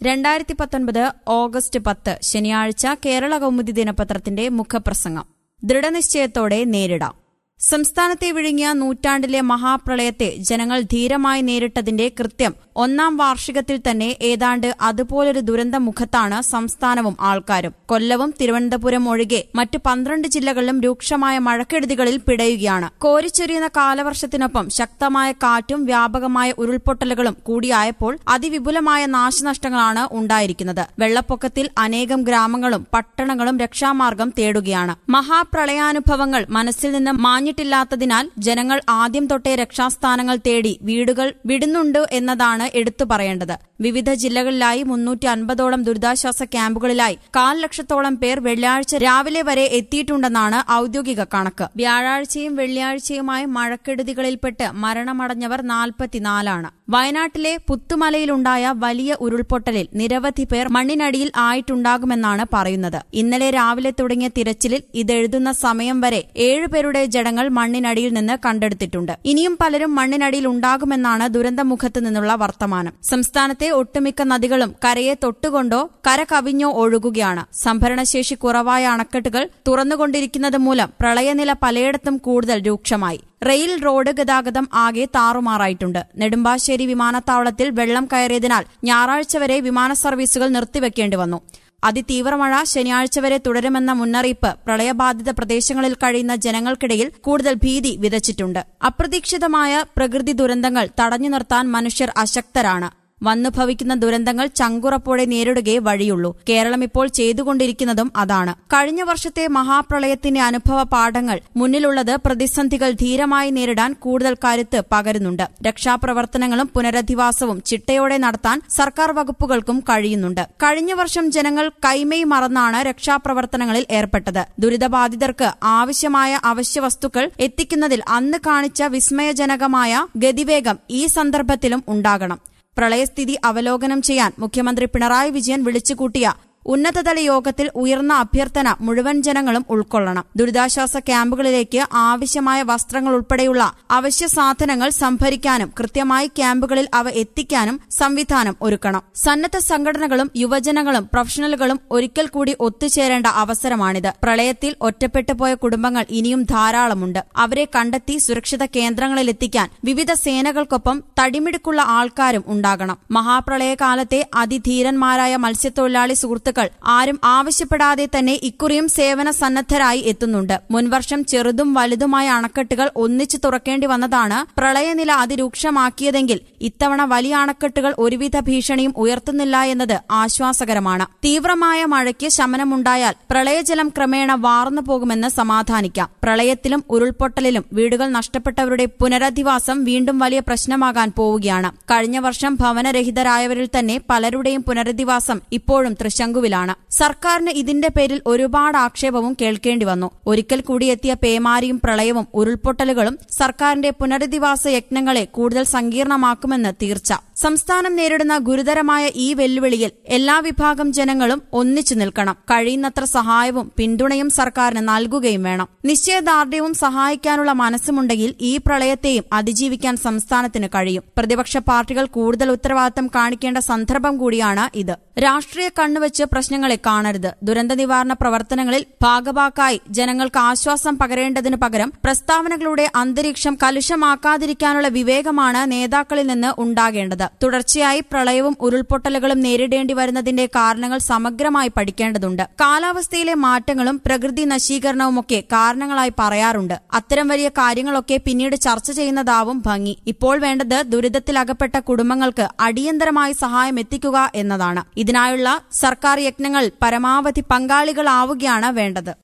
രണ്ടായിരത്തി പത്തൊൻപത് ഓഗസ്റ്റ് പത്ത് ശനിയാഴ്ച കേരള കൗമുദി ദിനപത്രത്തിന്റെ മുഖപ്രസംഗം ദൃഢനിശ്ചയത്തോടെ നേരിടാം സംസ്ഥാനത്തെ വിഴുങ്ങിയ നൂറ്റാണ്ടിലെ മഹാപ്രളയത്തെ ജനങ്ങൾ ധീരമായി നേരിട്ടതിന്റെ കൃത്യം ഒന്നാം വാർഷികത്തിൽ തന്നെ ഏതാണ്ട് അതുപോലൊരു ദുരന്ത മുഖത്താണ് സംസ്ഥാനവും ആൾക്കാരും കൊല്ലവും തിരുവനന്തപുരം ഒഴികെ മറ്റു പന്ത്രണ്ട് ജില്ലകളിലും രൂക്ഷമായ മഴക്കെടുതികളിൽ പിടയുകയാണ് കോരിച്ചൊരിയുന്ന കാലവർഷത്തിനൊപ്പം ശക്തമായ കാറ്റും വ്യാപകമായ ഉരുൾപൊട്ടലുകളും കൂടിയായപ്പോൾ അതിവിപുലമായ നാശനഷ്ടങ്ങളാണ് ഉണ്ടായിരിക്കുന്നത് വെള്ളപ്പൊക്കത്തിൽ അനേകം ഗ്രാമങ്ങളും പട്ടണങ്ങളും രക്ഷാമാർഗം തേടുകയാണ് മഹാപ്രളയാനുഭവങ്ങൾ മനസ്സിൽ നിന്ന് മാഞ്ഞിട്ടില്ലാത്തതിനാൽ ജനങ്ങൾ ആദ്യം തൊട്ടേ രക്ഷാസ്ഥാനങ്ങൾ തേടി വീടുകൾ വിടുന്നുണ്ട് എന്നതാണ് എടുത്തു പറയേണ്ടത് വിവിധ ജില്ലകളിലായി മുന്നൂറ്റി അൻപതോളം ദുരിതാശ്വാസ ക്യാമ്പുകളിലായി കാൽ ലക്ഷത്തോളം പേർ വെള്ളിയാഴ്ച രാവിലെ വരെ എത്തിയിട്ടുണ്ടെന്നാണ് ഔദ്യോഗിക കണക്ക് വ്യാഴാഴ്ചയും വെള്ളിയാഴ്ചയുമായി മഴക്കെടുതികളിൽപ്പെട്ട് മരണമടഞ്ഞവർ നാൽപ്പത്തിനാലാണ് വയനാട്ടിലെ പുത്തുമലയിലുണ്ടായ വലിയ ഉരുൾപൊട്ടലിൽ നിരവധി പേർ മണ്ണിനടിയിൽ ആയിട്ടുണ്ടാകുമെന്നാണ് പറയുന്നത് ഇന്നലെ രാവിലെ തുടങ്ങിയ തിരച്ചിലിൽ ഇതെഴുതുന്ന സമയം വരെ ഏഴുപേരുടെ ജഡങ്ങൾ മണ്ണിനടിയിൽ നിന്ന് കണ്ടെടുത്തിട്ടുണ്ട് ഇനിയും പലരും മണ്ണിനടിയിൽ ഉണ്ടാകുമെന്നാണ് ദുരന്തമുഖത്ത് നിന്നുള്ള വർത്തമാനം സംസ്ഥാനത്തെ ഒട്ടുമിക്ക നദികളും കരയെ തൊട്ടുകൊണ്ടോ കര കവിഞ്ഞോ ഒഴുകുകയാണ് സംഭരണശേഷി കുറവായ അണക്കെട്ടുകൾ തുറന്നുകൊണ്ടിരിക്കുന്നത് മൂലം പ്രളയനില പലയിടത്തും കൂടുതൽ രൂക്ഷമായി റെയിൽ റോഡ് ഗതാഗതം ആകെ താറുമാറായിട്ടുണ്ട് നെടുമ്പാശ്ശേരി വിമാനത്താവളത്തിൽ വെള്ളം കയറിയതിനാൽ ഞായറാഴ്ച വരെ വിമാന സർവീസുകൾ നിർത്തിവെക്കേണ്ടി വന്നു അതിതീവ്ര മഴ ശനിയാഴ്ച വരെ തുടരുമെന്ന മുന്നറിയിപ്പ് പ്രളയബാധിത പ്രദേശങ്ങളിൽ കഴിയുന്ന ജനങ്ങൾക്കിടയിൽ കൂടുതൽ ഭീതി വിതച്ചിട്ടുണ്ട് അപ്രതീക്ഷിതമായ പ്രകൃതി ദുരന്തങ്ങൾ തടഞ്ഞു നിർത്താൻ മനുഷ്യർ അശക്തരാണ് വന്നു ഭവിക്കുന്ന ദുരന്തങ്ങൾ ചങ്കുറപ്പോടെ നേരിടുകയെ വഴിയുള്ളൂ കേരളം ഇപ്പോൾ ചെയ്തുകൊണ്ടിരിക്കുന്നതും അതാണ് കഴിഞ്ഞ വർഷത്തെ മഹാപ്രളയത്തിന്റെ അനുഭവ പാഠങ്ങൾ മുന്നിലുള്ളത് പ്രതിസന്ധികൾ ധീരമായി നേരിടാൻ കൂടുതൽ കരുത്ത് പകരുന്നുണ്ട് രക്ഷാപ്രവർത്തനങ്ങളും പുനരധിവാസവും ചിട്ടയോടെ നടത്താൻ സർക്കാർ വകുപ്പുകൾക്കും കഴിയുന്നുണ്ട് കഴിഞ്ഞ വർഷം ജനങ്ങൾ കൈമൈ മറന്നാണ് രക്ഷാപ്രവർത്തനങ്ങളിൽ ഏർപ്പെട്ടത് ദുരിതബാധിതർക്ക് ആവശ്യമായ അവശ്യ വസ്തുക്കൾ എത്തിക്കുന്നതിൽ അന്ന് കാണിച്ച വിസ്മയജനകമായ ഗതിവേഗം ഈ സന്ദർഭത്തിലും ഉണ്ടാകണം പ്രളയസ്ഥിതി അവലോകനം ചെയ്യാൻ മുഖ്യമന്ത്രി പിണറായി വിജയൻ വിളിച്ചുകൂട്ടിയ ഉന്നതതല യോഗത്തിൽ ഉയർന്ന അഭ്യർത്ഥന മുഴുവൻ ജനങ്ങളും ഉൾക്കൊള്ളണം ദുരിതാശ്വാസ ക്യാമ്പുകളിലേക്ക് ആവശ്യമായ വസ്ത്രങ്ങൾ ഉൾപ്പെടെയുള്ള അവശ്യ സാധനങ്ങൾ സംഭരിക്കാനും കൃത്യമായി ക്യാമ്പുകളിൽ അവ എത്തിക്കാനും സംവിധാനം ഒരുക്കണം സന്നദ്ധ സംഘടനകളും യുവജനങ്ങളും പ്രൊഫഷണലുകളും ഒരിക്കൽ കൂടി ഒത്തുചേരേണ്ട അവസരമാണിത് പ്രളയത്തിൽ ഒറ്റപ്പെട്ടു പോയ കുടുംബങ്ങൾ ഇനിയും ധാരാളമുണ്ട് അവരെ കണ്ടെത്തി സുരക്ഷിത കേന്ദ്രങ്ങളിലെത്തിക്കാൻ വിവിധ സേനകൾക്കൊപ്പം തടിമിടുക്കുള്ള ആൾക്കാരും ഉണ്ടാകണം മഹാപ്രളയകാലത്തെ അതിധീരന്മാരായ മത്സ്യത്തൊഴിലാളി സുഹൃത്തുക്കൾ ആരും ആവശ്യപ്പെടാതെ തന്നെ ഇക്കുറിയും സേവന സന്നദ്ധരായി എത്തുന്നുണ്ട് മുൻവർഷം ചെറുതും വലുതുമായ അണക്കെട്ടുകൾ ഒന്നിച്ചു തുറക്കേണ്ടി വന്നതാണ് പ്രളയനില അതിരൂക്ഷമാക്കിയതെങ്കിൽ ഇത്തവണ വലിയ അണക്കെട്ടുകൾ ഒരുവിധ ഭീഷണിയും ഉയർത്തുന്നില്ല എന്നത് ആശ്വാസകരമാണ് തീവ്രമായ മഴയ്ക്ക് ശമനമുണ്ടായാൽ പ്രളയജലം ക്രമേണ വാർന്നു പോകുമെന്ന് സമാധാനിക്കാം പ്രളയത്തിലും ഉരുൾപൊട്ടലിലും വീടുകൾ നഷ്ടപ്പെട്ടവരുടെ പുനരധിവാസം വീണ്ടും വലിയ പ്രശ്നമാകാൻ പോവുകയാണ് കഴിഞ്ഞ വർഷം ഭവനരഹിതരായവരിൽ തന്നെ പലരുടെയും പുനരധിവാസം ഇപ്പോഴും തൃശങ്കുവിലാണ് സർക്കാരിന് ഇതിന്റെ പേരിൽ ഒരുപാട് ആക്ഷേപവും കേൾക്കേണ്ടി വന്നു ഒരിക്കൽ കൂടി എത്തിയ പേമാരിയും പ്രളയവും ഉരുൾപൊട്ടലുകളും സർക്കാരിന്റെ പുനരധിവാസ യജ്ഞങ്ങളെ കൂടുതൽ സങ്കീർണമാക്കുമെന്ന് തീർച്ച സംസ്ഥാനം നേരിടുന്ന ഗുരുതരമായ ഈ വെല്ലുവിളിയിൽ എല്ലാ വിഭാഗം ജനങ്ങളും ഒന്നിച്ചു നിൽക്കണം കഴിയുന്നത്ര സഹായവും പിന്തുണയും സർക്കാരിന് നൽകുകയും വേണം നിശ്ചയദാർഢ്യവും സഹായിക്കാനുള്ള മനസ്സുമുണ്ടെങ്കിൽ ഈ പ്രളയത്തെയും അതിജീവിക്കാൻ സംസ്ഥാനത്തിന് കഴിയും പ്രതിപക്ഷ പാർട്ടികൾ കൂടുതൽ ഉത്തരവാദിത്തം കാണിക്കേണ്ട സന്ദർഭം കൂടിയാണ് ഇത് രാഷ്ട്രീയ കണ്ണുവച്ച് പ്രശ്നങ്ങളെ കാണരുത് ദുരന്ത നിവാരണ പ്രവർത്തനങ്ങളിൽ ഭാഗഭാക്കായി ജനങ്ങൾക്ക് ആശ്വാസം പകരേണ്ടതിനു പകരം പ്രസ്താവനകളുടെ അന്തരീക്ഷം കലുഷമാക്കാതിരിക്കാനുള്ള വിവേകമാണ് നേതാക്കളിൽ നിന്ന് ഉണ്ടാകേണ്ടത് തുടർച്ചയായി പ്രളയവും ഉരുൾപൊട്ടലുകളും നേരിടേണ്ടി വരുന്നതിന്റെ കാരണങ്ങൾ സമഗ്രമായി പഠിക്കേണ്ടതുണ്ട് കാലാവസ്ഥയിലെ മാറ്റങ്ങളും പ്രകൃതി നശീകരണവുമൊക്കെ കാരണങ്ങളായി പറയാറുണ്ട് അത്തരം വലിയ കാര്യങ്ങളൊക്കെ പിന്നീട് ചർച്ച ചെയ്യുന്നതാവും ഭംഗി ഇപ്പോൾ വേണ്ടത് ദുരിതത്തിലകപ്പെട്ട കുടുംബങ്ങൾക്ക് അടിയന്തരമായി സഹായം എത്തിക്കുക എന്നതാണ് ഇതിനായുള്ള സർക്കാർ യജ്ഞങ്ങൾ പരമാവധി പങ്കാളികളാവുകയാണ് വേണ്ടത്